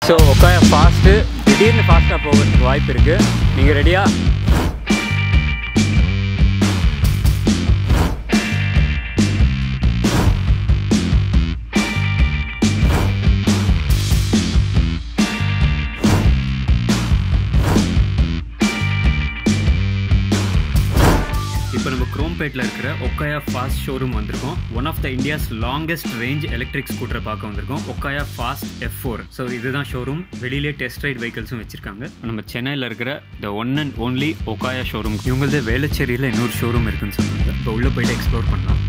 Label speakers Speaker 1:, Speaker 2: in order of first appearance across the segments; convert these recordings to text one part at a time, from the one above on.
Speaker 1: So ஒக்காயா fast திடீர்னு ஃபாஸ்ட்டாக போகிறதுக்கு வாய்ப்பு இருக்குது நீங்கள் ரெடியா இப்போ நம்ம குரோம்பேட்டில் இருக்கிற ஒக்காயா ஃபாஸ்ட் ஷோரூம் வந்திருக்கோம் one of the India's longest range electric ஸ்கூட்டரை பார்க்க வந்திருக்கோம் Okaya fast F four so இதுதான் ஷோரூம் வெளியிலே டெஸ்ட் ரைட் வெஹிக்கல்ஸும் வச்சிருக்காங்க நம்ம சென்னையில் இருக்கிற the one and only Okaya showroom இவங்களது வேளச்சேரியில் இன்னொரு ஷோரூம் இருக்குன்னு சொன்னாங்க இப்போ உள்ளே போயிட்டு எக்ஸ்ப்ளோர் பண்ணலாம்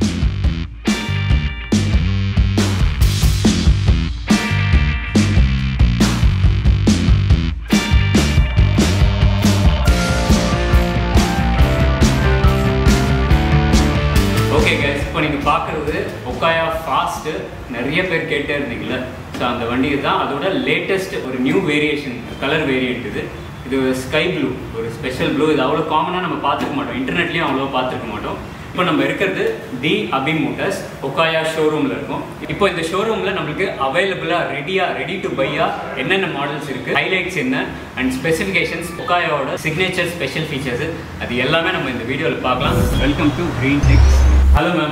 Speaker 1: ஓகே கைஸ் இப்போ நீங்கள் பார்க்குறது ஒக்காயா ஃபாஸ்ட்டு நிறைய பேர் கேட்டே இருந்தீங்கல்ல ஸோ அந்த வண்டி தான் அதோட லேட்டஸ்ட் ஒரு நியூ வேரியேஷன் கலர் வேரியன்ட் இது இது ஸ்கை ப்ளூ ஒரு ஸ்பெஷல் ப்ளூ இது அவ்வளோ காமனாக நம்ம பார்த்துக்க மாட்டோம் இன்டர்நெட்லேயும் அவ்வளோ பார்த்துக்க மாட்டோம் இப்போ நம்ம இருக்கிறது தி அபி மோட்டர்ஸ் ஒக்காயா ஷோரூமில் இருக்கும் இப்போ இந்த ஷோரூமில் நம்மளுக்கு அவைலபிளாக ரெடியாக ரெடி டு பையாக என்னென்ன மாடல்ஸ் இருக்குது ஹைலைட்ஸ் என்ன அண்ட் ஸ்பெசிஃபிகேஷன்ஸ் ஒக்காயாவோட சிக்னேச்சர் ஸ்பெஷல் ஃபீச்சர்ஸ் அது எல்லாமே நம்ம இந்த வீடியோவில் பார்க்கலாம் welcome to green six hello ma'am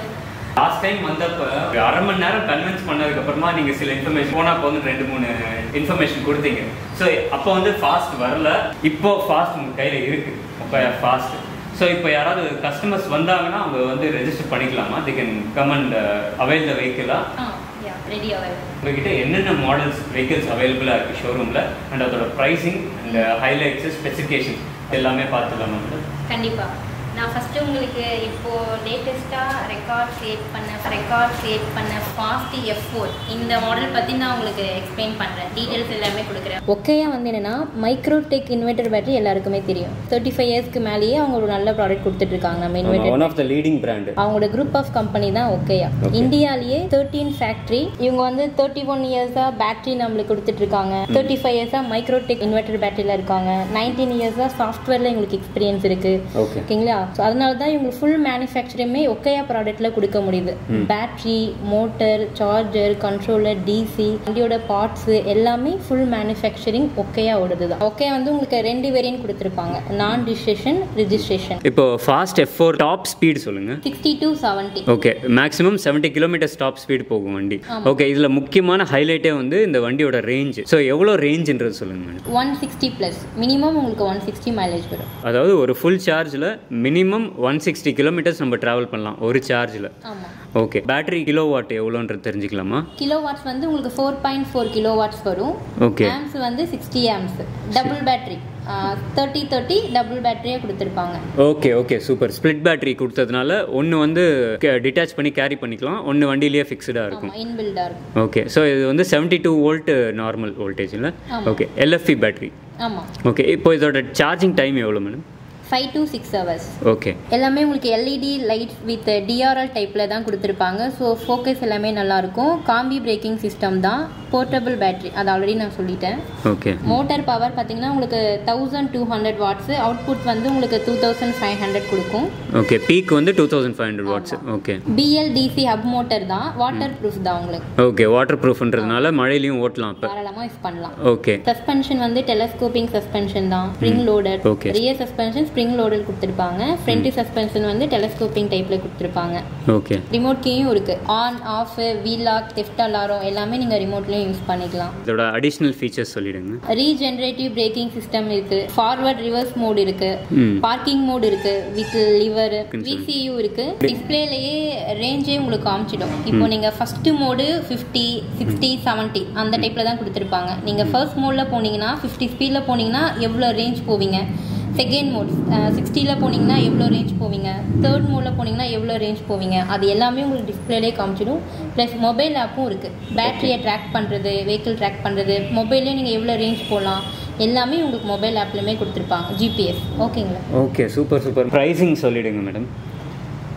Speaker 1: last time வந்தப்ப ஒரு அரை மணி நேரம் கன்வின்ஸ் பண்ணதுக்கு அப்புறமா நீங்க சில இன்ஃபர்மேஷன் போனா வந்து ரெண்டு மூணு இன்ஃபர்மேஷன் கொடுத்தீங்க ஸோ அப்போ வந்து ஃபாஸ்ட் வரல இப்போ ஃபாஸ்ட் உங்க கையில இருக்கு இப்போ ஃபாஸ்ட் ஸோ இப்போ யாராவது கஸ்டமர்ஸ் வந்தாங்கன்னா அவங்க வந்து ரெஜிஸ்டர் பண்ணிக்கலாமா they can come and avail the வெஹிக்கிளா
Speaker 2: ரெடி ஆகும்
Speaker 1: உங்ககிட்ட என்னென்ன மாடல்ஸ் வெஹிக்கிள்ஸ் அவைலபிளாக இருக்குது ஷோரூமில் அண்ட் அதோட ப்ரைஸிங் அண்ட் ஹைலைட்ஸு ஸ்பெசிஃபிகேஷன் எல்லாமே பார்த்துக்கலாமா மேடம்
Speaker 2: கண்டிப்பாக நான் ஃபஸ்ட்டு உங்களுக்கு இப்போது லேட்டஸ்ட்டாக ரெக்கார்ட் கிரியேட் பண்ண ரெக்கார்ட் கிரியேட் பண்ண ஃபாஸ்ட் எஃப் ஃபோர் இந்த மாடல் பற்றி நான் உங்களுக்கு எக்ஸ்பிளைன் பண்ணுறேன் டீட்டெயில்ஸ் எல்லாமே கொடுக்குறேன் ஒக்கையா வந்து என்னென்னா மைக்ரோடெக் இன்வெர்டர் பேட்டரி எல்லாருக்குமே தெரியும் தேர்ட்டி ஃபைவ் இயர்ஸ்க்கு மேலேயே அவங்க ஒரு நல்ல ப்ராடக்ட் கொடுத்துட்ருக்காங்க நம்ம inverter
Speaker 1: one of the leading brand
Speaker 2: அவங்களோட குரூப் ஆஃப் கம்பெனி தான் ஓகேயா இந்தியாலேயே தேர்ட்டீன் ஃபேக்ட்ரி இவங்க வந்து தேர்ட்டி ஒன் இயர்ஸாக பேட்டரி நம்மளுக்கு கொடுத்துட்டு இருக்காங்க தேர்ட்டி ஃபைவ் இயர்ஸாக மைக்ரோடெக் இன்வெர்டர் பேட்டரியில் இருக்காங்க நைன்டீன் இயர்ஸாக சாஃப்ட்வேரில் எங்களுக்கு எக்ஸ்பீரியன்ஸ் இருக்கு
Speaker 1: ஓகே
Speaker 2: ஓகேங்களா ஸோ அதனால தான் இவங்க ஃபுல் மேனுஃபேக்சரிங்குமே ஒக்கையா ப்ராடக்ட்ல கொடுக்க முடியுது battery motor charger controller DC வண்டியோட பார்ட்ஸ் எல்லாமே ஃபுல் மேனுஃபேக்சரிங் ஒக்கையாவோடது தான் ஒக்கையா வந்து உங்களுக்கு ரெண்டு வேரியன்ட் கொடுத்துருப்பாங்க நான் ரிஜிஸ்ட்ரேஷன் ரிஜிஸ்ட்ரேஷன்
Speaker 1: இப்போ Fast F four top speed சொல்லுங்க
Speaker 2: sixty to seventy
Speaker 1: okay maximum seventy kilometre top speed போகும் வண்டி ஓகே இதில் முக்கியமான ஹைலைட்டே வந்து இந்த வண்டியோட ரேஞ்ச் ஸோ எவ்வளோ ரேஞ்சுன்றது சொல்லுங்க madam
Speaker 2: one sixty plus minimum உங்களுக்கு ஒன் சிக்ஸ்டி மைலேஜ் வரும்
Speaker 1: அதாவது ஒரு ஃபுல் சார்ஜில் மினிமம் ஒன் சிக்ஸ்டி கிலோமீட்டர்ஸ் நம்ம ட்ராவல் பண்ணலாம் ஒரு சார்ஜில்
Speaker 2: ஆமாம்
Speaker 1: ஓகே பேட்டரி கிலோ வாட் எவ்வளோன்றது தெரிஞ்சுக்கலாமா
Speaker 2: கிலோ வாட்ஸ் வந்து உங்களுக்கு four point four kilo watts வரும்
Speaker 1: ஓகே
Speaker 2: ஆம்ஸ் வந்து sixty amps double battery thirty thirty double பேட்டரியாக கொடுத்துருப்பாங்க
Speaker 1: okay okay super split battery கொடுத்ததுனால ஒன்று வந்து டிட்டாச் பண்ணி கேரி பண்ணிக்கலாம் ஒன்று வண்டியிலேயே ஃபிக்ஸ்டாக இருக்கும்
Speaker 2: ஆமாம் இன்பில்டாக இருக்கும்
Speaker 1: ஓகே ஸோ இது வந்து செவன்ட்டி டூ வோல்ட் நார்மல் வோல்டேஜில் ஓகே எல்எஃப்இ பேட்டரி
Speaker 2: ஆமாம்
Speaker 1: ஓகே இப்போ இதோட சார்ஜிங் டைம் எவ்வளோ madam
Speaker 2: five to six hours
Speaker 1: okay
Speaker 2: எல்லாமே உங்களுக்கு எல்இடி லைட் வித் டிஆர்எல் டைப்பில் தான் கொடுத்துருப்பாங்க ஸோ ஃபோக்கஸ் எல்லாமே நல்லாயிருக்கும் காம்பி பிரேக்கிங் சிஸ்டம் தான் போர்ட்டபிள் பேட்டரி அது ஆல்ரெடி நான் சொல்லிட்டேன்
Speaker 1: ஓகே
Speaker 2: மோட்டார் பவர் பார்த்தீங்கன்னா உங்களுக்கு thousand two hundred watts output வந்து உங்களுக்கு டூ தௌசண்ட் ஃபைவ் ஹண்ட்ரட் கொடுக்கும்
Speaker 1: ஓகே பீக் வந்து two thousand five hundred watts okay
Speaker 2: BLDC hub motor தான் வாட்டர் ப்ரூஃப் தான் உங்களுக்கு
Speaker 1: ஓகே வாட்டர் ப்ரூஃப்ன்றதுனால மழையிலையும் ஓட்டலாம் இப்போ
Speaker 2: தாராளமாக யூஸ் பண்ணலாம்
Speaker 1: ஓகே
Speaker 2: சஸ்பென்ஷன் வந்து டெலஸ்கோப்பிங் சஸ்பென்ஷன் தான் spring loaded
Speaker 1: Okay.
Speaker 2: Rear suspension spring loaded கொடுத்துருப்பாங்க ஃப்ரண்ட் சஸ்பென்ஷன் வந்து டெலஸ்கோப்பிங் டைப்பில் கொடுத்துருப்பாங்க
Speaker 1: ஓகே
Speaker 2: ரிமோட் கீயும் இருக்கு on off wheel lock left alarm எல்லாமே நீங்கள் ரிமோட்லேயும் யூஸ் பண்ணிக்கலாம்
Speaker 1: இதோட அடிஷ்னல் ஃபீச்சர்ஸ் சொல்லிடுங்க
Speaker 2: ரீஜெனரேட்டிவ் பிரேக்கிங் சிஸ்டம் இருக்கு ஃபார்வர்ட் ரிவர்ஸ் மோட் இருக்கு
Speaker 1: ம்
Speaker 2: பார்க்கிங் மோட் இருக்கு வித் லிவர் விசியூ இருக்கு டிஸ்பிளேலயே ரேஞ்சே உங்களுக்கு காமிச்சிடும் இப்போ நீங்க first mode fifty sixty seventy அந்த டைப்ல தான் கொடுத்துருப்பாங்க நீங்க ஃபர்ஸ்ட் மோட்ல போனீங்கன்னா ஃபிஃப்டி ஸ்பீட்ல போனீங்கன்னா எவ்வளோ ரேஞ்ச் போவீங்க செகண்ட் மோட் சிக்ஸ்டியில் போனீங்கன்னா எவ்வளோ ரேஞ்ச் போவீங்க தேர்ட் மோடில் போனீங்கன்னா எவ்வளோ ரேஞ்ச் போவீங்க அது எல்லாமே உங்களுக்கு டிஸ்பிளேலே காமிச்சிடும் ப்ளஸ் மொபைல் ஆப்பும் இருக்குது பேட்டரியை ட்ராக் பண்ணுறது வெஹிக்கிள் ட்ராக் பண்ணுறது மொபைல்லே நீங்கள் எவ்வளோ ரேஞ்ச் போகலாம் எல்லாமே உங்களுக்கு மொபைல் ஆப்லையுமே கொடுத்துருப்பாங்க ஜிபிஎஸ் ஓகேங்களா
Speaker 1: ஓகே சூப்பர் சூப்பர் ப்ரைஸிங் சொல்லிடுங்க மேடம்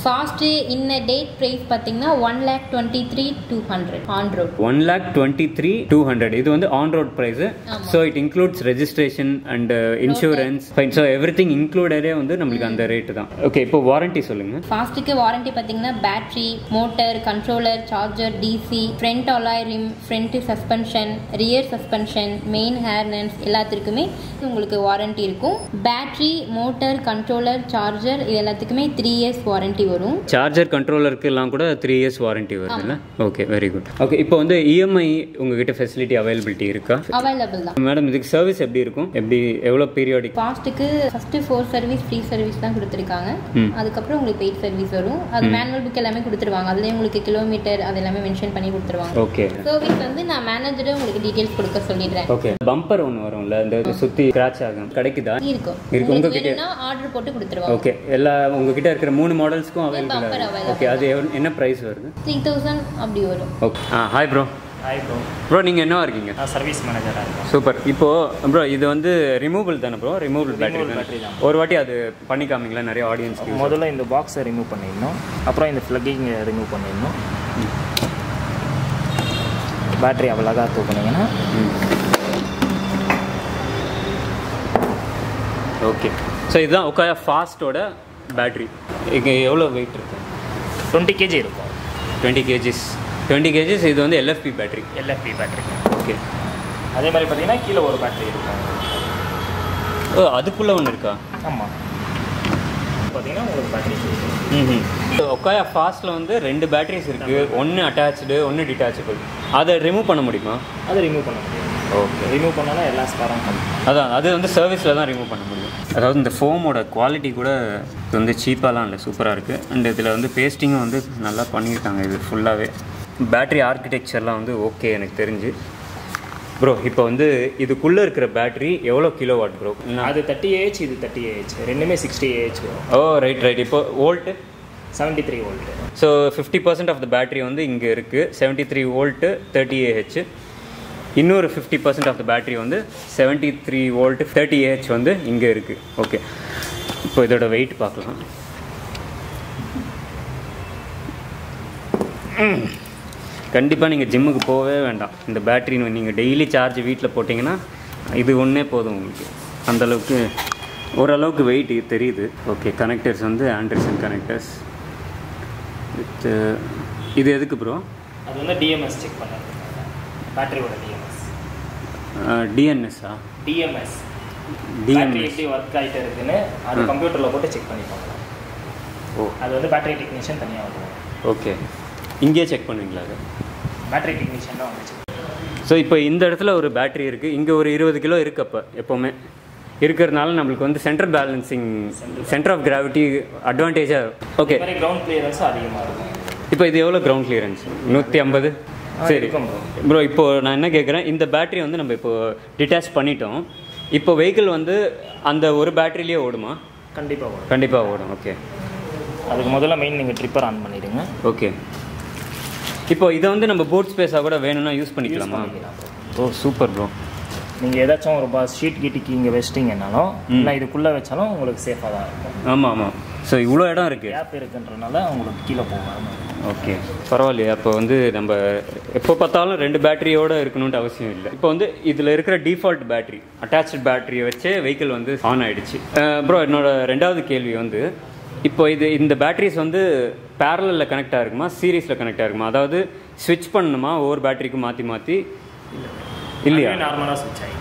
Speaker 2: ஃபாஸ்ட்டு இன்ன டேட் ப்ரைஸ் பார்த்தீங்கன்னா one lakh twenty three two hundred on road
Speaker 1: one lakh twenty three two hundred இது வந்து ஆன் ரோட் ப்ரைஸ்
Speaker 2: ஆமா.
Speaker 1: So it includes registration and insurance fine so எவ்ரி திங் இன்க்ளூடடே வந்து நம்மளுக்கு அந்த ரேட்டு தான் ஓகே இப்போ வாரண்டி சொல்லுங்க
Speaker 2: ஃபாஸ்ட்டுக்கு வாரண்டி பார்த்தீங்கன்னா battery motor controller charger DC front alloy rim front suspension rear suspension main harness எல்லாத்துக்குமே உங்களுக்கு வாரண்டி இருக்கும் பேட்டரி மோட்டர் கண்ட்ரோலர் சார்ஜர் இது எல்லாத்துக்குமே த்ரீ இயர்ஸ் வாரண்டி வரும்
Speaker 1: சார்ஜர் கண்ட்ரோலருக்கு எல்லாம் கூட த்ரீ இயர்ஸ் வாரண்டி வருதுல்ல ஓகே வெரி குட் ஓகே இப்போ வந்து இஎம்ஐ உங்ககிட்ட ஃபெசிலிட்டி அவைலபிலிட்டி இருக்கா
Speaker 2: அவைலபிள் தான்
Speaker 1: மேடம் இதுக்கு சர்வீஸ் எப்படி இருக்கும் எப்படி எவ்வளோ பீரியாடிக்
Speaker 2: ஃபாஸ்ட்டுக்கு first four service free service தான் கொடுத்துருக்காங்க
Speaker 1: ம்.
Speaker 2: அதுக்கப்புறம் உங்களுக்கு பெய்ட் சர்வீஸ் வரும் அது மேனுவல் புக் எல்லாமே கொடுத்துருவாங்க அதுலேயே உங்களுக்கு கிலோமீட்டர் அது எல்லாமே மென்ஷன் பண்ணி கொடுத்துருவாங்க
Speaker 1: ஓகே
Speaker 2: சர்வீஸ் வந்து நான் மேனேஜரை உங்களுக்கு டீட்டெயில்ஸ் கொடுக்க சொல்லிடுறேன்
Speaker 1: ஓகே பம்பர் ஒன்று வரும்ல இந்த சுற்றி ஸ்க்ராட்ச் ஆகும் கிடைக்குதா
Speaker 2: இருக்கும்
Speaker 1: இருக்கு.
Speaker 2: உங்களுக்கு
Speaker 1: உங்ககிட்ட-
Speaker 2: வேணும்னா ஆர்டர் போட்டு கொடுத்துருவாங்க
Speaker 1: ஓகே எல்லா உங்ககிட்ட இருக்கிற மூணு மாடல்ஸ்க்கும்
Speaker 2: bumper
Speaker 1: அவைலபிள்
Speaker 2: available.
Speaker 1: ஓகே அது எவ்வளவு- என்ன ப்ரைஸ் வருது
Speaker 2: த்ரீ தௌசண்ட் அப்படி வரும்
Speaker 1: ஓகே ஆ hi bro
Speaker 3: hi bro
Speaker 1: bro நீங்கள் என்னவா இருக்கீங்க
Speaker 3: நான் சர்வீஸ் மேனேஜராக இருக்கேன்
Speaker 1: சூப்பர் இப்போ ப்ரோ இது வந்து ரிமூவபிள் தானே ப்ரோ ரிமூவபிள் பேட்டரி
Speaker 3: Removable
Speaker 1: தானே
Speaker 3: battery தான்.
Speaker 1: ஒரு வாட்டி அது பண்ணி காமிங்களா நிறைய ஆடியன்ஸ்க்கு
Speaker 3: முதல்ல இந்த பாக்ஸை ரிமூவ் பண்ணிடணும் அப்புறம் இந்த ஃப்ளக்கிங் ரிமூவ் பண்ணிடணும் பேட்டரி அவ்வளோகா தூக்குனீங்கன்னா
Speaker 1: ஓகே ஸோ இதுதான் ஒக்காயா ஃபாஸ்ட்டோட பேட்டரி இங்கே எவ்வளோ வெயிட் இருக்கு
Speaker 3: டுவெண்ட்டி கேஜி இருக்கும்
Speaker 1: டுவெண்ட்டி கேஜிஸ் டுவெண்ட்டி கேஜிஸ் இது வந்து LFP battery
Speaker 3: LFP battery
Speaker 1: okay
Speaker 3: அதே மாதிரி பார்த்தீங்கன்னா கீழே ஒரு பேட்டரி இருக்கும்
Speaker 1: ஓ அதுக்குள்ளே ஒன்று இருக்கா
Speaker 3: ஆமாம் பார்த்தீங்கன்னா உங்களுக்கு பேட்டரி
Speaker 1: ம் ஒக்காயா ஃபாஸ்ட்டில் வந்து ரெண்டு பேட்டரிஸ் இருக்குது ஒன்று அட்டாச்சு ஒன்று டிட்டாச்சபிள் அதை ரிமூவ் பண்ண முடியுமா
Speaker 3: அதை ரிமூவ் பண்ண முடியும்
Speaker 1: ஓகே
Speaker 3: ரிமூவ் பண்ணாலும் எல்லா ஸ்பாரும் கம்மி
Speaker 1: அதான் அது வந்து சர்வீஸில் தான் ரிமூவ் பண்ண முடியும் அதாவது இந்த ஃபோமோட குவாலிட்டி கூட இது வந்து சீப்பாலாம் இல்லை சூப்பராக இருக்குது அண்ட் இதில் வந்து பேஸ்டிங்கும் வந்து நல்லா பண்ணியிருக்காங்க இது ஃபுல்லாகவே பேட்டரி ஆர்கிடெக்சர்லாம் வந்து ஓகே எனக்கு தெரிஞ்சு ப்ரோ இப்போ வந்து இதுக்குள்ளே இருக்கிற பேட்டரி எவ்வளோ கிலோ வாட் ப்ரோ
Speaker 3: அது தேர்ட்டி ஏஹெச் இது தேர்ட்டி ஏஹெச் ரெண்டுமே சிக்ஸ்டி ஏஹெச் வரும்
Speaker 1: ஓ ரைட் ரைட் இப்போ volt
Speaker 3: seventy three volt
Speaker 1: so fifty percent of the battery வந்து இங்கே இருக்குது seventy three volt thirty AH இன்னொரு fifty percent of the battery வந்து seventy three volt thirty AH வந்து இங்கே இருக்குது ஓகே இப்போ இதோட வெயிட் பார்க்கலாம் கண்டிப்பாக நீங்கள் ஜிம்முக்கு போகவே வேண்டாம் இந்த பேட்டரி நீங்கள் டெய்லி சார்ஜ் வீட்டில் போட்டிங்கன்னா இது ஒன்றே போதும் உங்களுக்கு அந்தளவுக்கு ஓரளவுக்கு வெயிட் தெரியுது ஓகே கனெக்டர்ஸ் வந்து ஆண்ட்ரிசன் கனெக்டர்ஸ் வித் இது எதுக்கு ப்ரோ
Speaker 3: அது வந்து டிஎம்எஸ் செக் பண்ணுறது பேட்டரியோட டிஎம்எஸ்
Speaker 1: டிஎன்எஸ்ஸா
Speaker 3: டிஎம்எஸ் பேட்டரி
Speaker 1: டிஎன்எஸ்
Speaker 3: எப்படி ஒர்க் ஆகிட்டு இருக்குன்னு அது
Speaker 1: ம்.
Speaker 3: கம்ப்யூட்டரில் போட்டு செக் பண்ணி பார்க்கலாம்
Speaker 1: ஓ
Speaker 3: அது வந்து பேட்டரி டெக்னீஷியன் தனியாக வருவாங்க
Speaker 1: ஓகே இங்கேயே செக் பண்ணுவீங்களா அது
Speaker 3: பேட்டரி டெக்னீஷியன் தான் வந்து check
Speaker 1: ஸோ இப்போ இந்த இடத்துல ஒரு பேட்டரி இருக்குது இங்கே ஒரு இருபது கிலோ இருக்கு அப்போ எப்போவுமே இருக்கிறதுனால நம்மளுக்கு வந்து centre balancing centre of gravity அட்வான்டேஜாக ஓகே
Speaker 3: இந்த மாதிரி கிரவுண்ட் கிளியரன்ஸும் அதிகமாக இருக்கும்
Speaker 1: இப்போ இது எவ்வளோ கிரவுண்ட் கிளியரன்ஸ் நூற்றி ஐம்பது
Speaker 3: ஆ,
Speaker 1: சரி
Speaker 3: இருக்கும் bro.
Speaker 1: ப்ரோ இப்போ நான் என்ன கேட்குறேன் இந்த பேட்டரி வந்து நம்ம இப்போ டிட்டாச் பண்ணிட்டோம் இப்போ வெஹிக்கிள் வந்து அந்த ஒரு பேட்டரியிலே ஓடுமா
Speaker 3: கண்டிப்பாக வரும்
Speaker 1: கண்டிப்பாக ஓடும் ஓகே
Speaker 3: அதுக்கு முதல்ல மெயின் நீங்கள் ட்ரிப்பர் ஆன் பண்ணிடுங்க
Speaker 1: ஓகே இப்போ இதை வந்து நம்ம போட் ஸ்பேஸாக கூட வேணும்னா யூஸ் பண்ணிக்கலாமா
Speaker 3: பண்ணிக்கலாம் bro.
Speaker 1: ஓ சூப்பர் ப்ரோ
Speaker 3: நீங்கள் ஏதாச்சும் ஒரு பஸ் ஷீட் கீட்டிக்கு இங்கே வச்சிட்டிங்கனாலும் இல்லை இதுக்குள்ளே வச்சாலும் உங்களுக்கு சேஃபாக தான் இருக்கும்
Speaker 1: ஆமாம் ஆமாம் ஸோ இவ்வளோ இடம் இருக்குது
Speaker 3: கேப் இருக்குன்றனால உங்களுக்கு கீழே போகாமல்
Speaker 1: ஓகே பரவாயில்லையே அப்போ வந்து நம்ம எப்போ பார்த்தாலும் ரெண்டு பேட்டரியோட இருக்கணும்னு அவசியம் இல்லை இப்போ வந்து இதில் இருக்கிற டிஃபால்ட் பேட்டரி அட்டாச்சு பேட்டரியை வச்சே வெஹிக்கிள் வந்து ஆன் ஆயிடுச்சு ப்ரோ என்னோட ரெண்டாவது கேள்வி வந்து இப்போ இது இந்த பேட்டரிஸ் வந்து பேரலில் கனெக்ட் ஆகிருக்குமா சீரீஸில் கனெக்ட் ஆகிருக்குமா அதாவது ஸ்விட்ச் பண்ணணுமா ஒவ்வொரு பேட்டரிக்கும் மாற்றி மாற்றி இல்லையா
Speaker 3: நார்மலாக சுவிட்ச் ஆகி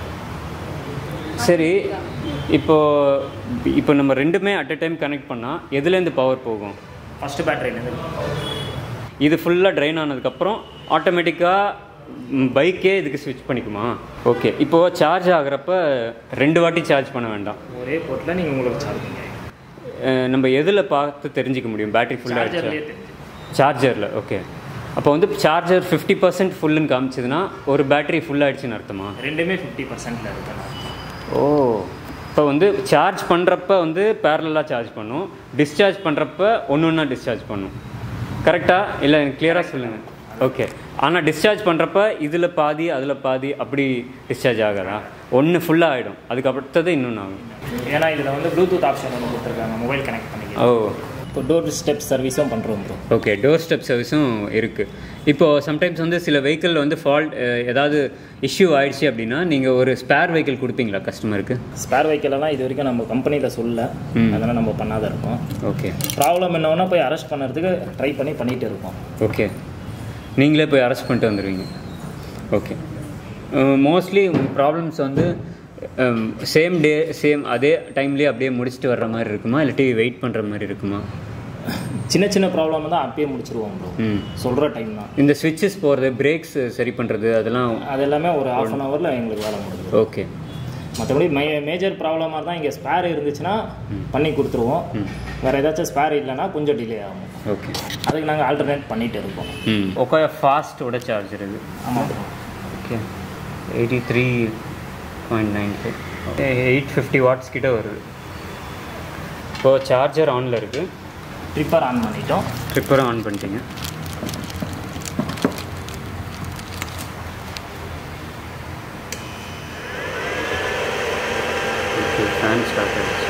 Speaker 1: சரி இப்போ இப்போ நம்ம ரெண்டுமே அட் அ டைம் கனெக்ட் பண்ணால் எதுலேருந்து பவர் போகும்
Speaker 3: ஃபஸ்ட்டு பேட்டரியிலேருந்து
Speaker 1: இது ஃபுல்லாக ட்ரைன் ஆனதுக்கப்புறம் ஆட்டோமேட்டிக்காக பைக்கே இதுக்கு ஸ்விட்ச் பண்ணிக்குமா ஓகே இப்போது சார்ஜ் ஆகுறப்ப ரெண்டு வாட்டி சார்ஜ் பண்ண வேண்டாம்
Speaker 3: ஒரே போர்ட்டில் நீங்கள் உங்களுக்கு சார்ஜிங் ஆகிடும்
Speaker 1: அஹ் நம்ம எதில் பார்த்து தெரிஞ்சுக்க முடியும் பேட்டரி ஃபுல்லாக
Speaker 3: சார்ஜர்லேயே
Speaker 1: ஆயிடுச்சா
Speaker 3: தெரிஞ்சு
Speaker 1: சார்ஜரில் ஓகே அப்போ வந்து சார்ஜர் ஃபிஃப்டி பர்சன்ட் ஃபுல்லுன்னு காமிச்சதுன்னா ஒரு பேட்டரி ஃபுல் ஆயிடுச்சுன்னு அர்த்தமா
Speaker 3: ரெண்டுமே ஃபிஃப்டி பர்சன்டில் இருக்குண்ணா
Speaker 1: ஓ இப்போ வந்து சார்ஜ் பண்ணுறப்ப வந்து பேரலாக சார்ஜ் பண்ணும் டிஸ்சார்ஜ் பண்ணுறப்ப ஒன்று ஒன்றா டிஸ்சார்ஜ் பண்ணும் கரெக்டாக இல்லை எனக்கு கிளியராக சொல்லுங்கள் ஓகே ஆனால் டிஸ்சார்ஜ் பண்ணுறப்ப இதில் பாதி அதில் பாதி அப்படி டிஸ்சார்ஜ் ஆகாதா ஒன்று ஃபுல்லாக ஆகிடும் அதுக்கு அடுத்தது இன்னொன்று ஆகும்
Speaker 3: ஏன்னா இதில் வந்து ப்ளூடூத் ஆப்ஷன் ஒன்று கொடுத்துருக்காங்க மொபைல் கனெக்ட்
Speaker 1: ஓ
Speaker 3: பண்ணிக்கலாம் டோர் ஸ்டெப் சர்வீஸும் பண்ணுறோம் ப்ரோ
Speaker 1: ஓகே டோர் ஸ்டெப் சர்வீஸும் இருக்குது இப்போது சம்டைம்ஸ் வந்து சில வெஹிக்கிள் வந்து ஃபால்ட் ஏதாவது இஷ்யூ ஆயிடுச்சு அப்படின்னா நீங்கள் ஒரு ஸ்பேர் வெஹிக்கிள் கொடுப்பீங்களா கஸ்டமருக்கு
Speaker 3: ஸ்பேர் வெஹிக்கிளெல்லாம் இது வரைக்கும் நம்ம கம்பெனியில் சொல்ல அதெல்லாம் நம்ம பண்ணாத இருக்கோம்
Speaker 1: ஓகே
Speaker 3: ப்ராப்ளம் என்னன்னா போய் அரெஸ்ட் பண்ணுறதுக்கு ட்ரை பண்ணி பண்ணிகிட்டு இருக்கோம்
Speaker 1: ஓகே நீங்களே போய் அரெஸ்ட் பண்ணிட்டு வந்துடுவீங்க ஓகே மோஸ்ட்லி ப்ராப்ளம்ஸ் வந்து சேம் டே சேம் அதே டைம்லேயே அப்படியே முடிச்சுட்டு வர்ற மாதிரி இருக்குமா இல்லாட்டி வெயிட் பண்ணுற மாதிரி இருக்குமா
Speaker 3: சின்ன சின்ன ப்ராப்ளம் தான் அப்பயே முடிச்சிருவோம் ப்ரோ
Speaker 1: ம்
Speaker 3: சொல்கிற டைம் தான்
Speaker 1: இந்த ஸ்விட்சஸ் போகிறது பிரேக்ஸ் சரி பண்ணுறது அதெல்லாம்
Speaker 3: அது எல்லாமே ஒரு ஹாஃப் அன் ஹவரில் எங்களுக்கு வேலை முடியுது
Speaker 1: ஓகே
Speaker 3: மற்றபடி மே மேஜர் ப்ராப்ளமாக தான் இங்கே ஸ்பேர் இருந்துச்சுன்னா பண்ணி கொடுத்துருவோம் வேறு ஏதாச்சும் ஸ்பேர் இல்லைன்னா கொஞ்சம் டிலே ஆகும்
Speaker 1: ஓகே
Speaker 3: அதுக்கு நாங்கள் ஆல்டர்னேட் பண்ணிகிட்டு இருக்கோம்
Speaker 1: ம் ஒக்காயா ஃபாஸ்ட்டோட சார்ஜர் இது
Speaker 3: ஆமாம் bro
Speaker 1: okay eighty three point nine five eight fifty watts கிட்ட வருது இப்போது சார்ஜர் ஆனில் இருக்குது
Speaker 3: ட்ரிப்பர் ஆன் பண்ணிட்டோம்
Speaker 1: ட்ரிப்பரும் ஆன் பண்ணிட்டீங்க ஓகே ஃபேன் ஸ்டார்ட் ஆகிடுச்சு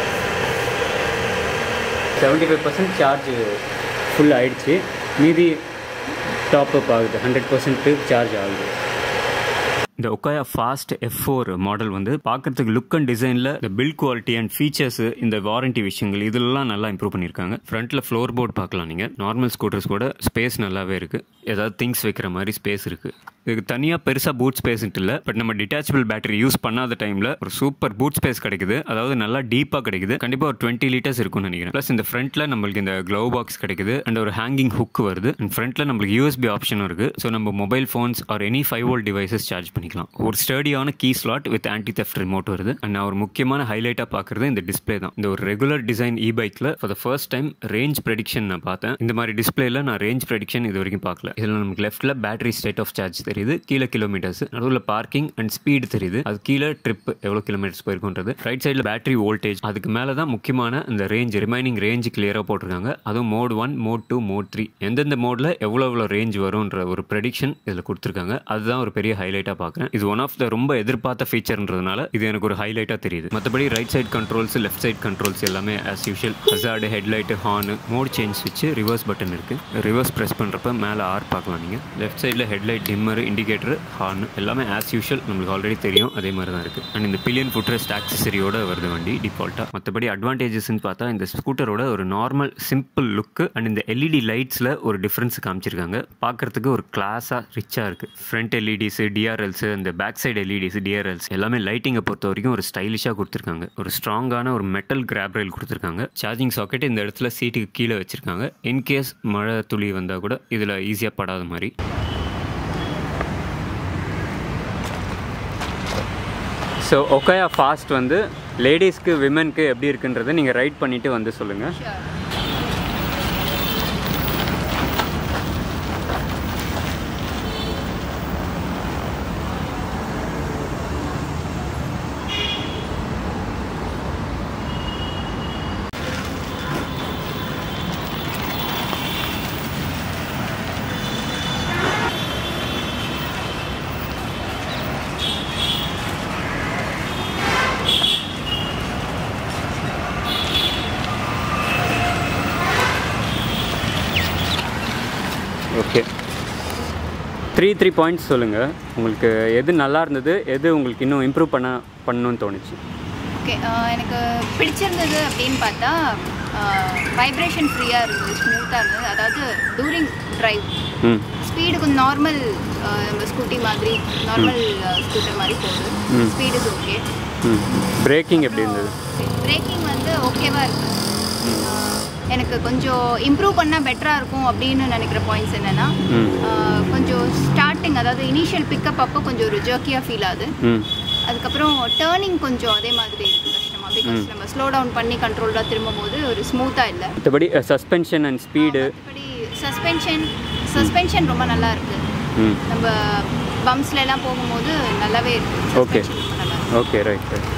Speaker 1: seventy five percent charge full ஆயிடுச்சு மீதி டாப் அப் ஆகுது ஹண்ட்ரட் பர்சன்ட்டு சார்ஜ் ஆகுது இந்த Okaya fast F four model வந்து பார்க்கறதுக்கு லுக் அண்ட் டிசைனில் இந்த பில்ட் குவாலிட்டி அண்ட் ஃபீச்சர்ஸ் இந்த வாரண்டி விஷயங்கள் இதெல்லாம் நல்லா இம்ப்ரூவ் பண்ணியிருக்காங்க ஃப்ரண்ட்டில் ஃப்ளோர் போர்ட் பார்க்கலாம் நீங்கள் நார்மல் ஸ்கூட்டர்ஸ் கூட ஸ்பேஸ் நல்லாவே இருக்குது ஏதாவது திங்ஸ் வைக்கிற மாதிரி ஸ்பேஸ் இருக்குது இதுக்கு தனியாக பெருசாக பூட் ஸ்பேஸ்ன்ட்டு இல்லை பட் நம்ம டிட்டாச்சபிள் பேட்டரி யூஸ் பண்ணாத டைமில் ஒரு சூப்பர் பூட் ஸ்பேஸ் கிடைக்குது அதாவது நல்லா டீப்பாக கிடைக்குது கண்டிப்பாக ஒரு டுவெண்ட்டி லிட்டர்ஸ் இருக்கும்னு நினைக்கிறேன் ப்ளஸ் இந்த ஃப்ரண்ட்டில் நம்மளுக்கு இந்த க்ளவ் பாக்ஸ் கிடைக்குது அண்ட் ஒரு ஹேங்கிங் ஹுக் வருது அண்ட் ஃப்ரண்ட்டில் நம்மளுக்கு யூஎஸ்பி ஆப்ஷனும் இருக்குது ஸோ நம்ம mobile phones or any five volt devices charge பண்ணிக்கலாம் ஒரு ஸ்டடியான key slot with anti theft remote வருது அண்ட் நான் ஒரு முக்கியமான ஹைலைட்டாக பார்க்குறது இந்த டிஸ்பிளே தான் இந்த ஒரு ரெகுலர் டிசைன் இ பைக்கில் for the first time range prediction நான் பார்த்தேன் இந்த மாதிரி டிஸ்பிளேல நான் ரேஞ்ச் ப்ரெடிக்ஷன் இது வரைக்கும் பார்க்கல இதில் நமக்கு லெஃப்ட்டில் பேட்டரி ஸ்டேட் ஆஃப் சார்ஜ் தெரியுது கீழே கிலோமீட்டர்ஸ் நடுவில் பார்க்கிங் அண்ட் ஸ்பீடு தெரியுது அது கீழே ட்ரிப் எவ்வளோ கிலோமீட்டர்ஸ் போயிருக்குன்றது ரைட் சைடில் பேட்டரி வோல்டேஜ் அதுக்கு மேலே தான் முக்கியமான இந்த ரேஞ்ச் ரிமைனிங் ரேஞ்ச் கிளியராக போட்டிருக்காங்க அதுவும் mode one mode two mode three எந்தெந்த மோடில் எவ்வளோ எவ்வளோ ரேஞ்ச் வரும்ன்ற ஒரு ப்ரெடிக்ஷன் இதில் கொடுத்துருக்காங்க அதுதான் ஒரு பெரிய ஹைலைட்டாக பார்க்குறேன் இது ஒன் ஆஃப் த ரொம்ப எதிர்பார்த்த ஃபீச்சர்ன்றதுனால இது எனக்கு ஒரு ஹைலைட்டாக தெரியுது மற்றபடி right side controls left side controls எல்லாமே as usual hazard headlight horn mode change ஸ்விட்ச் ரிவர்ஸ் பட்டன் இருக்குது ரிவர்ஸ் ப்ரெஸ் பண்ணுறப்ப மேலே ஆர் பார்க்கலாம் நீங்கள் லெஃப்ட் சைடில் ஹெட்லைட் டிம்மர் இண்டிகேட்டர் ஹார்ன் எல்லாமே ஆஸ் யூஷுவல் நம்மளுக்கு ஆல்ரெடி தெரியும் அதே மாதிரி தான் இருக்குது அண்ட் இந்த பில்லியன் ஃபுட்ரெஸ்ட் ஆக்சசரியோட வருது வண்டி டிஃபால்ட்டாக மற்றபடி அட்வான்டேஜஸ்ன்னு பார்த்தா இந்த ஸ்கூட்டரோட ஒரு நார்மல் சிம்பிள் லுக்கு அண்ட் இந்த எல்இடி லைட்ஸில் ஒரு டிஃப்ரென்ஸ் காமிச்சிருக்காங்க பார்க்கறதுக்கு ஒரு கிளாஸாக ரிச்சாக இருக்குது ஃப்ரண்ட் எல்இடிஸ் டிஆர்எல்ஸ் இந்த பேக் சைடு எல்இடிஸ் டிஆர்எல்ஸ் எல்லாமே லைட்டிங்கை பொறுத்த வரைக்கும் ஒரு ஸ்டைலிஷாக கொடுத்துருக்காங்க ஒரு ஸ்ட்ராங்கான ஒரு மெட்டல் கிராப் ரயில் கொடுத்துருக்காங்க சார்ஜிங் சாக்கெட் இந்த இடத்துல சீட்டுக்கு கீழே வச்சிருக்காங்க இன்கேஸ் மழை துளி வந்தால் கூட இதில் ஈஸியாக படாத மாதிரி ஸோ ஒக்கையா ஃபாஸ்ட் வந்து லேடிஸ்க்கு விமென்க்கு எப்படி இருக்குன்றதை நீங்கள் ரைட் பண்ணிவிட்டு வந்து சொல்லுங்கள் ஓகே த்ரீ த்ரீ பாயிண்ட்ஸ் சொல்லுங்கள் உங்களுக்கு எது நல்லா இருந்தது எது உங்களுக்கு இன்னும் இம்ப்ரூவ் பண்ண பண்ணணும்னு தோணுச்சு
Speaker 4: ஓகே எனக்கு பிடிச்சிருந்தது அப்படின்னு பார்த்தா வைப்ரேஷன் ஃப்ரீயாக இருந்தது ஸ்மூத்தாக இருந்தது அதாவது டூரிங் டிரைவ்
Speaker 1: ம்
Speaker 4: ஸ்பீடு கொஞ்சம் நார்மல் நம்ம ஸ்கூட்டி மாதிரி நார்மல் ஸ்கூட்டர் மாதிரி போகுது ஸ்பீடு இஸ் ஓகே
Speaker 1: ம் பிரேக்கிங் எப்படி இருந்தது
Speaker 4: பிரேக்கிங் வந்து ஓகேவாக இருக்குது எனக்கு கொஞ்சம் இம்ப்ரூவ் பண்ணால் பெட்டராக இருக்கும் அப்படின்னு நினைக்கிற பாயிண்ட்ஸ் என்னென்னா
Speaker 1: ம்
Speaker 4: கொஞ்சம் ஸ்டார்டிங் அதாவது இனிஷியல் பிக்கப் அப்போ கொஞ்சம் ஒரு ஜர்க்கியாக ஃபீல் ஆகுது
Speaker 1: ம்
Speaker 4: அதுக்கப்புறம் டேர்னிங் கொஞ்சம் அதே மாதிரி இருக்கு கஷ்டமா பிகாஸ் நம்ம ஸ்லோ டவுன் பண்ணி கண்ட்ரோல்டாக திரும்பும் போது ஒரு ஸ்மூத்தாக இல்லை
Speaker 1: மற்றபடி சஸ்பென்ஷன் அண்ட் ஸ்பீடு
Speaker 4: மற்றபடி சஸ்பென்ஷன் சஸ்பென்ஷன் ரொம்ப நல்லா இருக்கு
Speaker 1: ம்
Speaker 4: நம்ம பம்ப்ஸ்ல எல்லாம் போகும்போது நல்லாவே இருக்கு
Speaker 1: Okay.
Speaker 4: Suspension ரொம்ப நல்லா இருக்கு
Speaker 1: okay right right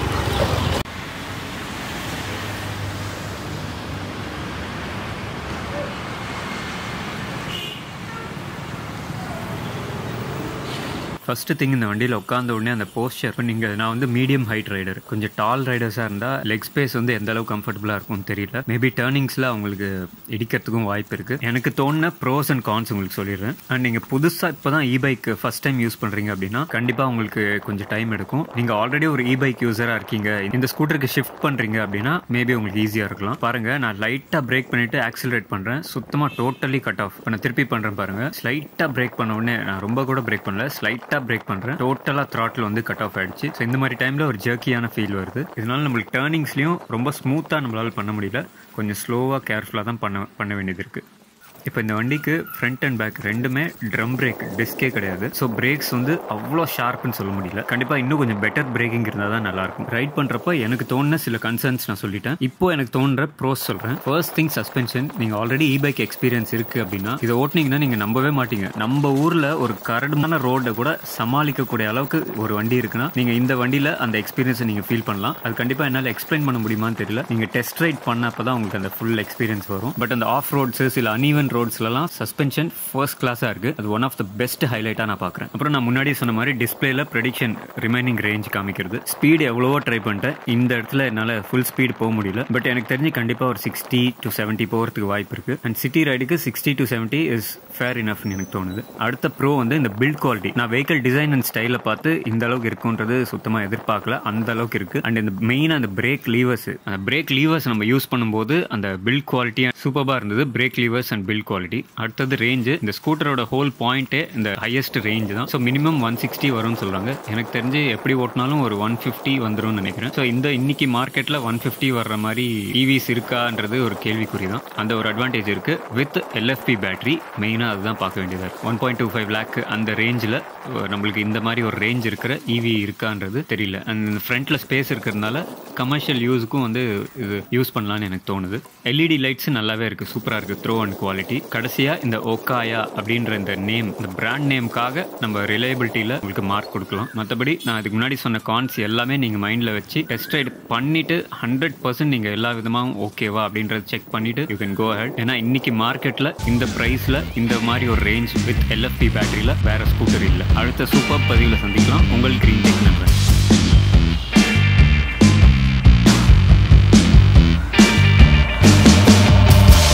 Speaker 1: first thing இந்த வண்டியில் உட்காந்த உடனே அந்த போஸ்டர் நீங்கள் நான் வந்து மீடியம் ஹைட் ரைடர் கொஞ்சம் டால் ரைடர்ஸாக இருந்தால் லெக் ஸ்பேஸ் வந்து எந்த அளவுக்கு கம்ஃபர்டபுளாக இருக்கும்னு தெரியல மேபி டேர்னிங்ஸில் அவங்களுக்கு இடிக்கிறதுக்கும் வாய்ப்பு இருக்குது எனக்கு தோணுன ப்ரோஸ் அண்ட் கான்ஸ் உங்களுக்கு சொல்லிடுறேன் அண்ட் நீங்கள் புதுசாக இப்போ தான் e bike first time use பண்ணுறீங்க அப்படின்னா கண்டிப்பாக உங்களுக்கு கொஞ்சம் டைம் எடுக்கும் நீங்கள் ஆல்ரெடி ஒரு இ பைக் யூஸராக இருக்கீங்க இந்த ஸ்கூட்டருக்கு ஷிஃப்ட் பண்ணுறீங்க அப்படின்னா மேபி உங்களுக்கு ஈஸியாக இருக்கலாம் பாருங்கள் நான் லைட்டாக பிரேக் பண்ணிவிட்டு ஆக்சிலரேட் பண்ணுறேன் சுத்தமாக டோட்டலி கட் ஆஃப் நான் திருப்பி பண்ணுறேன் பாருங்கள் ஸ்லைட்டாக பிரேக் பண்ண உடனே நான் ரொம்ப கூட பிரேக் பண்ணல ஸ்லைட்டாக பிரேக் பண்ணுறேன் டோட்டலாக த்ராட்டில் வந்து கட் ஆஃப் ஆயிடுச்சு ஸோ இந்த மாதிரி டைமில் ஒரு ஜர்க்கியான ஃபீல் வருது இதனால நம்மளுக்கு டேர்னிங்ஸ்லையும் ரொம்ப ஸ்மூத்தாக நம்மளால் பண்ண முடியல கொஞ்சம் ஸ்லோவாக கேர்ஃபுல்லாக தான் பண்ண பண்ண வேண்டியது இருக்குது இப்போ இந்த வண்டிக்கு ஃப்ரண்ட் அண்ட் பேக் ரெண்டுமே ட்ரம் பிரேக் டிஸ்கே கிடையாது ஸோ பிரேக்ஸ் வந்து அவ்வளோ ஷார்ப்னு சொல்ல முடியல கண்டிப்பாக இன்னும் கொஞ்சம் பெட்டர் பிரேக்கிங் இருந்தால் தான் நல்லாயிருக்கும் ரைட் பண்ணுறப்ப எனக்கு தோணுன சில கன்சர்ன்ஸ் நான் சொல்லிட்டேன் இப்போ எனக்கு தோன்ற ப்ரோஸ் சொல்கிறேன் ஃபர்ஸ்ட் திங் சஸ்பென்ஷன் நீங்கள் ஆல்ரெடி இ பைக் எக்ஸ்பீரியன்ஸ் இருக்குது அப்படின்னா இதை ஓட்டினீங்கன்னா நீங்கள் நம்பவே மாட்டீங்க நம்ம ஊரில் ஒரு கரடுமான ரோடை கூட சமாளிக்கக்கூடிய அளவுக்கு ஒரு வண்டி இருக்குன்னா நீங்கள் இந்த வண்டியில் அந்த எக்ஸ்பீரியன்ஸை நீங்கள் ஃபீல் பண்ணலாம் அது கண்டிப்பாக என்னால் எக்ஸ்பிளைன் பண்ண முடியுமான்னு தெரியல நீங்கள் டெஸ்ட் ரைட் பண்ணப்போ தான் உங்களுக்கு அந்த ஃபுல் எக்ஸ்பீரியன்ஸ் வரும் பட் அந்த ஆஃப் ரோட்ஸு சில அன்ஈவன் ரோட்ஸ்லலாம் சஸ்பென்ஷன் ஃபர்ஸ்ட் கிளாஸாக இருக்குது அது ஒன் ஆஃப் த பெஸ்ட் ஹைலைட்டாக நான் பார்க்குறேன் அப்புறம் நான் முன்னாடி சொன்ன மாதிரி டிஸ்பிளேல ப்ரெடிக்ஷன் ரிமைனிங் ரேஞ்ச் காமிக்கிறது ஸ்பீடு எவ்வளவோ ட்ரை பண்ணிட்டேன் இந்த இடத்துல என்னால் ஃபுல் ஸ்பீடு போக முடியல பட் எனக்கு தெரிஞ்சு கண்டிப்பாக ஒரு சிக்ஸ்டி டு செவன்ட்டி போகிறதுக்கு வாய்ப்பு இருக்குது அண்ட் சிட்டி ரைடுக்கு sixty to seventy is fair இனஃப்னு எனக்கு தோணுது அடுத்த ப்ரோ வந்து இந்த பில்ட் குவாலிட்டி நான் வெஹிக்கல் டிசைன் அண்ட் ஸ்டைலை பார்த்து இந்த அளவுக்கு இருக்குன்றது சுத்தமாக எதிர்பார்க்கல அந்த அளவுக்கு இருக்கு அண்ட் இந்த மெயினாக அந்த பிரேக் லீவர்ஸ் அந்த பிரேக் லீவர்ஸ் நம்ம யூஸ் பண்ணும்போது அந்த பில்ட் குவாலிட்டி சூப்பராக இருந்தது brake levers and build quality அடுத்தது ரேஞ்சு இந்த ஸ்கூட்டரோட ஹோல் பாயிண்ட்டே இந்த ஹையஸ்ட் ரேஞ்ச் தான் ஸோ மினிமம் ஒன் சிக்ஸ்டி வரும்னு சொல்கிறாங்க எனக்கு தெரிஞ்சு எப்படி ஓட்டினாலும் ஒரு ஒன் ஃபிஃப்டி வந்துரும்னு நினைக்கிறேன் ஸோ இந்த இன்னைக்கு மார்க்கெட்டில் ஒன் ஃபிஃப்டி வர்ற மாதிரி இவிஸ் இருக்கான்றது ஒரு கேள்விக்குறி தான் அந்த ஒரு அட்வான்டேஜ் இருக்கு வித் எல்எஃப்பி பேட்டரி மெயினாக அதுதான் பார்க்க வேண்டியதாக இருக்கு one point two five lakh அந்த ரேஞ்சில் நம்மளுக்கு இந்த மாதிரி ஒரு ரேஞ்ச் இருக்கிற இவி இருக்கான்றது தெரியல அண்ட் ஃப்ரண்ட்ல ஸ்பேஸ் இருக்கிறதுனால கமர்ஷியல் யூஸுக்கும் வந்து இது யூஸ் பண்ணலாம்னு எனக்கு தோணுது எல்இடி லைட்ஸ் நல்லாவே இருக்கு சூப்பராக இருக்கு த்ரோ அண்ட் குவாலிட்டி கடைசியாக இந்த ஓகாயா அப்படின்ற இந்த நேம் இந்த பிராண்ட் நேம்காக நம்ம ரிலையபிலிட்டியில் உங்களுக்கு மார்க் கொடுக்கலாம் மற்றபடி நான் அதுக்கு முன்னாடி சொன்ன கான்ஸ் எல்லாமே நீங்கள் மைண்டில் வச்சு டெஸ்ட் ரைட் பண்ணிட்டு ஹண்ட்ரட் பர்சன்ட் நீங்கள் எல்லா விதமாகவும் ஓகேவா அப்படின்றத செக் பண்ணிட்டு யூ கேன் கோ ஹெட் ஏன்னா இன்னைக்கு மார்க்கெட்டில் இந்த ப்ரைஸில் இந்த மாதிரி ஒரு ரேஞ்ச் வித் எல்எஃப்பி பேட்டரியில் வேற ஸ்கூட்டர் இல்லை அடுத்த சூப்பர் பதிவில் சந்திக்கலாம் உங்கள் கிரீன்